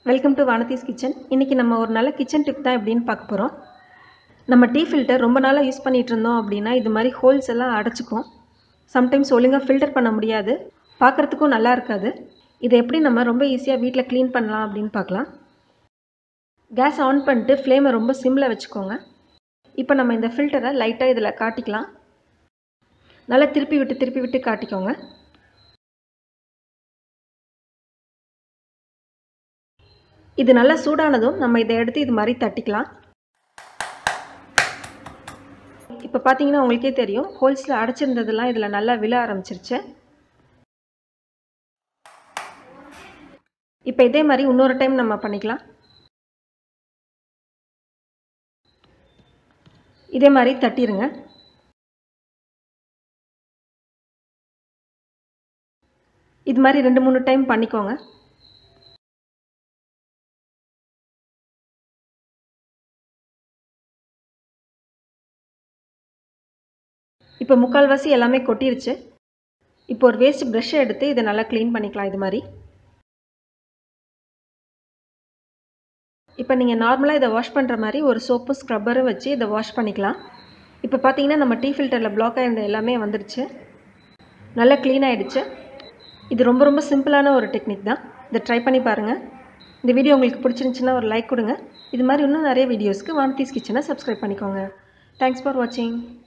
welcome to வானதீஸ் kitchen இன்றைக்கி நம்ம ஒரு நல்ல கிச்சன் டிப் தான் எப்படின்னு பார்க்க போகிறோம் நம்ம டீ ஃபில்டர் ரொம்ப நாளாக யூஸ் பண்ணிகிட்டு இருந்தோம் அப்படின்னா இது மாதிரி ஹோல்ஸ் எல்லாம் அடைச்சிக்கும் சம்டைம்ஸ் ஒழுங்காக ஃபில்டர் பண்ண முடியாது பார்க்குறதுக்கும் நல்லா இருக்காது இதை எப்படி நம்ம ரொம்ப ஈஸியாக வீட்டில் க்ளீன் பண்ணலாம் அப்படின்னு பார்க்கலாம் கேஸ் ஆன் பண்ணிட்டு ஃப்ளேமை ரொம்ப சிம்மில் வச்சுக்கோங்க இப்போ நம்ம இந்த ஃபில்டரை லைட்டாக இதில் காட்டிக்கலாம் நல்லா திருப்பி விட்டு திருப்பி விட்டு காட்டிக்கோங்க இது நல்லா சூடானதும் நம்ம இதை எடுத்து இது மாதிரி தட்டிக்கலாம் இப்போ பார்த்தீங்கன்னா உங்களுக்கே தெரியும் ஹோல்ஸில் அடைச்சிருந்ததெல்லாம் இதில் நல்லா விழ ஆரம்பிச்சிருச்சு இப்போ இதே மாதிரி இன்னொரு டைம் நம்ம பண்ணிக்கலாம் இதே மாதிரி தட்டிடுங்க இது மாதிரி ரெண்டு மூணு டைம் பண்ணிக்கோங்க இப்போ முக்கால்வாசி எல்லாமே கொட்டிருச்சு இப்போ ஒரு வேஸ்ட் ப்ரஷ்ஷை எடுத்து இதை நல்லா க்ளீன் பண்ணிக்கலாம் இது மாதிரி இப்போ நீங்கள் நார்மலாக இதை வாஷ் பண்ணுற மாதிரி ஒரு சோப்பு ஸ்க்ரப்பரும் வச்சு இதை வாஷ் பண்ணிக்கலாம் இப்போ பார்த்தீங்கன்னா நம்ம டீ ஃபில்டரில் பிளாக் ஆகிருந்த எல்லாமே வந்துடுச்சு நல்லா க்ளீன் ஆகிடுச்சு இது ரொம்ப ரொம்ப சிம்பிளான ஒரு டெக்னிக் தான் இதை ட்ரை பண்ணி பாருங்கள் இந்த வீடியோ உங்களுக்கு பிடிச்சிருந்துச்சின்னா ஒரு லைக் கொடுங்க இது மாதிரி இன்னும் நிறைய வீடியோஸ்க்கு வானதீஸ் கிச்சனை சப்ஸ்கிரைப் பண்ணிக்கோங்க தேங்க்ஸ் ஃபார் வாட்சிங்